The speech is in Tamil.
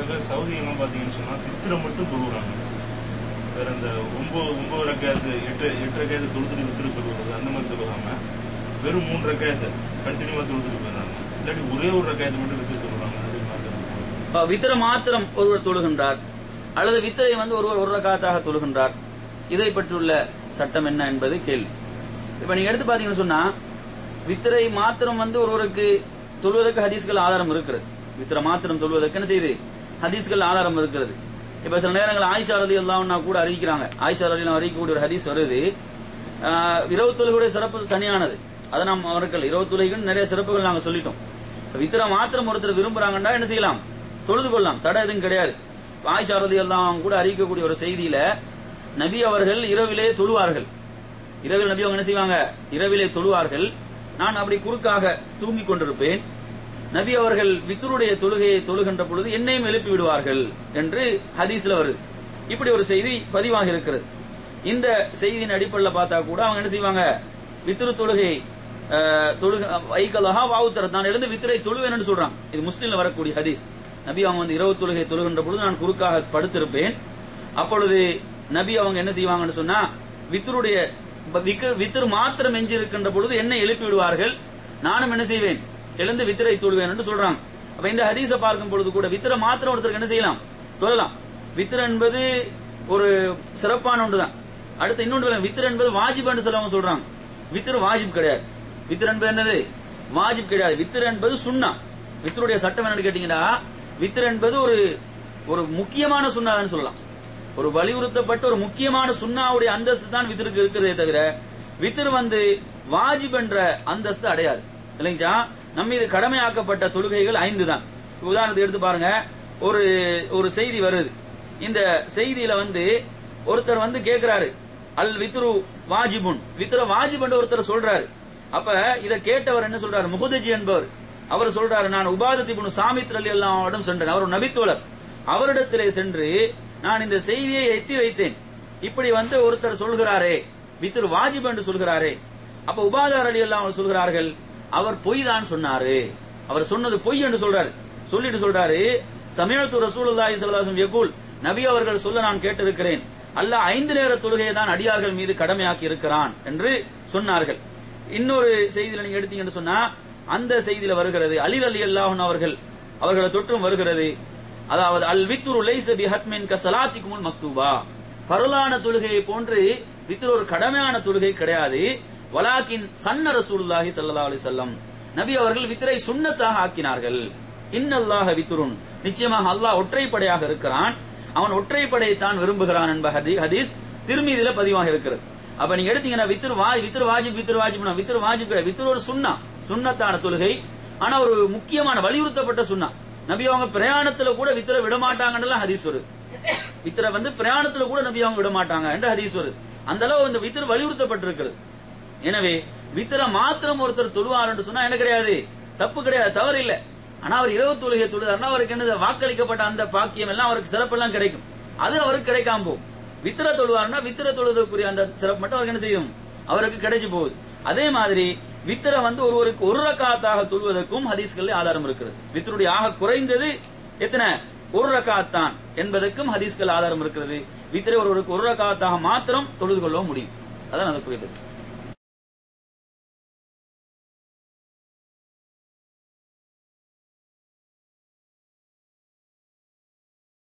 பேர் சவுதி எல்லாம் பாத்தீங்கன்னு சொன்னா வித்திர மட்டும் தொழுகிறாங்க வேற இந்த ஒன்பது ஒன்பது ரக்காயத்து எட்டு எட்டு ரக்காயத்து தொழுத்துட்டு வித்திர தொழுகிறது அந்த மாதிரி தொழுகாம வெறும் மூணு ரக்காயத்தை கண்டினியூவா தொழுத்துட்டு போயிடுறாங்க இல்லாட்டி ஒரே ஒரு ரக்காயத்தை மட்டும் வித்திர தொழுகிறாங்க அது மாதிரி இப்ப வித்திர மாத்திரம் ஒருவர் தொழுகின்றார் அல்லது வித்திரை வந்து ஒருவர் ஒரு ரகாத்தாக தொழுகின்றார் இதை பற்றியுள்ள சட்டம் என்ன என்பது கேள்வி இப்ப நீங்க எடுத்து பாத்தீங்கன்னு சொன்னா வித்திரை மாத்திரம் வந்து ஒருவருக்கு தொழுவதற்கு ஹதீஸ்கள் ஆதாரம் இருக்கிறது வித்திர மாத்திரம் தொழுவதற்கு என்ன செய்யுது ஹதீஸ்கள் ஆதாரம் இருக்கிறது இப்ப சில நேரங்கள் ஆயிஷா ரதி அல்லாம்னா கூட அறிவிக்கிறாங்க ஆயிஷா ரதி அறிவிக்கக்கூடிய ஒரு ஹதீஸ் வருது ஆஹ், இரவு தொழுகையுடைய சிறப்பு தனியானது அதை நாம் அவர்கள் இரவு தொழுகைகள் நிறைய சிறப்புகள் நாங்க சொல்லிட்டோம் வித்திர மாத்திரம் ஒருத்தர் விரும்புறாங்கன்னா என்ன செய்யலாம் தொழுது கொள்ளலாம் தடை எதுவும் கிடையாது ஆயிஷா ரதி எல்லாம் கூட அறிவிக்கக்கூடிய ஒரு செய்தியில நபி அவர்கள் இரவிலே தொழுவார்கள் இரவில் நபி அவங்க என்ன செய்வாங்க இரவிலே தொழுவார்கள் நான் அப்படி குறுக்காக தூங்கிக் கொண்டிருப்பேன் நபி அவர்கள் வித்ருடைய தொழுகையை தொழுகின்ற பொழுது என்னையும் எழுப்பி விடுவார்கள் என்று ஹதீஸ்ல வருது இப்படி ஒரு செய்தி பதிவாக இருக்கிறது இந்த செய்தியின் அடிப்படையில் பார்த்தா கூட அவங்க என்ன செய்வாங்க வித்ரு தொழுகை அஹ், தொழுக வைகலஹா வாவுத்தர நான் எழுந்து வித்திரை தொழுவேன் சொல்றாங்க இது முஸ்லீம்ல வரக்கூடிய ஹதீஸ் நபி அவங்க வந்து இரவு தொழுகை தொழுகின்ற பொழுது நான் குறுக்காக படுத்திருப்பேன் அப்பொழுது நபி அவங்க என்ன செய்வாங்கன்னு சொன்னா வித்தருடைய வித்திரு மாத்திரம் எஞ்சி இருக்கின்ற பொழுது என்னை எழுப்பி விடுவார்கள் நானும் என்ன செய்வேன் எழுந்து வித்திரை தொழுவேன் என்று சொல்றாங்க அப்ப இந்த ஹதீஸை பார்க்கும் பொழுது கூட வித்திர மாத்திரம் ஒருத்தருக்கு என்ன செய்யலாம் தொழலாம் வித்திர என்பது ஒரு சிறப்பான ஒன்றுதான் அடுத்து இன்னொன்று வித்திர என்பது வாஜிப் என்று சிலவங்க சொல்றாங்க வித்திரு வாஜிப் கிடையாது வித்திர என்பது என்னது வாஜிப் கிடையாது வித்திர என்பது சுண்ணா வித்தருடைய சட்டம் என்னன்னு கேட்டீங்கன்னா வித்திர என்பது ஒரு ஒரு முக்கியமான சுண்ணான்னு சொல்லலாம் ஒரு வலியுறுத்தப்பட்ட ஒரு முக்கியமான சுண்ணாவுடைய அந்தஸ்து தான் வித்திருக்கு இருக்கிறதே தவிர வித்திரு வந்து வாஜிப் என்ற அந்தஸ்து அடையாது இல்லைங்களா நம்ம மீது கடமையாக்கப்பட்ட தொழுகைகள் ஐந்து தான் உதாரணத்துக்கு எடுத்து பாருங்க ஒரு ஒரு செய்தி வருது இந்த செய்தியில வந்து ஒருத்தர் வந்து கேக்குறாரு அல் வித்ரு வாஜிபுன் வித்ர வாஜிப் என்று ஒருத்தர் சொல்றாரு அப்ப இத கேட்டவர் என்ன சொல்றாரு முகுதஜி என்பவர் அவர் சொல்றாரு நான் உபாதத்தி புனு சாமித்ர அலி அல்லாவிடம் சென்றேன் அவர் ஒரு நபித்தோழர் அவரிடத்திலே சென்று நான் இந்த செய்தியை எத்தி வைத்தேன் இப்படி வந்து ஒருத்தர் சொல்கிறாரே வித்ரு வாஜிப் என்று சொல்கிறாரே அப்ப உபாதார் அலி அல்லாஹ் சொல்கிறார்கள் அவர் பொய் தான் சொன்னாரு அவர் சொன்னது பொய் என்று சொல்றாரு சொல்லிட்டு சொல்றாரு சமயத்து ரசூலுல்லாஹி ஸல்லல்லாஹு அலைஹி யகூல் நபி அவர்கள் சொல்ல நான் கேட்டிருக்கிறேன் அல்லாஹ் ஐந்து நேர தொழுகையை தான் அடியார்கள் மீது கடமையாக்கி இருக்கிறான் என்று சொன்னார்கள் இன்னொரு செய்தியில நீங்க எடுத்தீங்கன்னு சொன்னா அந்த செய்தியில வருகிறது அலில் அலி அல்லாஹன் அவர்கள் அவர்களை தொற்றும் வருகிறது அதாவது அல் வித்துரு லைஸ பி ஹத்மின் க ஸலாத்திக்குமுல் மக்தூபா ஃபர்லான தொழுகையை போன்று வித்ரு ஒரு கடமையான தொழுகை கிடையாது வலாக்கின் சன்ன ரசூலுல்லாஹி ஸல்லல்லாஹு அலைஹி வஸல்லம் நபி அவர்கள் வித்ரை சுன்னத்தாக ஆக்கினார்கள் இன்னல்லாஹ வித்ருன் நிச்சயமாக அல்லாஹ் ஒற்றைப்படையாக இருக்கிறான் அவன் ஒற்றைப்படையை தான் விரும்புகிறான் என்ப ஹதி- ஹதீஸ் திருமீதியில பதிவாக இருக்கிறது அப்ப நீங்க எடுத்தீங்கன்னா வித்ரு வா வித்ரு வாஜிப் வித்ரு வாஜிப் வித்ரு வாஜிப் கிடையாது. வித்ரு ஒரு சுன்னா சுன்னத்தான தொழுகை ஆனா ஒரு முக்கியமான வலியுறுத்தப்பட்ட சுன்னா நபி அவங்க பிரயாணத்துல கூட வித்திர விட மாட்டாங்கன்னு ஹதீஸ் வருது வித்திர வந்து பிரயாணத்துல கூட நபி அவங்க விட மாட்டாங்க என்று ஹதீஸ் வருது அந்த அளவு இந்த வித்திர வலியுறுத்தப்பட்டிருக்கிறது எனவே வித்திர மாத்திரம் ஒருத்தர் தொழுவார் என்று சொன்னா என்ன கிடையாது தப்பு கிடையாது தவறு இல்ல ஆனா அவர் இரவு தொழுகை தொழுதாருன்னா அவருக்கு என்ன வாக்களிக்கப்பட்ட அந்த பாக்கியம் எல்லாம் அவருக்கு சிறப்பெல்லாம் கிடைக்கும் அது அவருக்கு கிடைக்காம போகும் வித்திர தொழுவாருன்னா வித்திர தொழுவதற்குரிய அந்த சிறப்பு மட்டும் அவருக்கு என்ன செய்யும் அவருக்கு கிடைச்சு போகுது அதே மாதிரி வித்திர வந்து ஒருவருக்கு ஒரு ரக்காத்தாக தொழுவதற்கும் ஹதீஸ்கள் ஆதாரம் இருக்கிறது வித்தருடைய ஆக குறைந்தது எத்தனை ஒரு ரக்காத் தான் என்பதற்கும் ஹதீஸ்கள் ஆதாரம் இருக்கிறது வித்திரை ஒருவருக்கு ஒரு ரக்காத்தாக மாத்திரம் தொழுது கொள்ள முடியும் அதான் அது குறிப்பிட்டது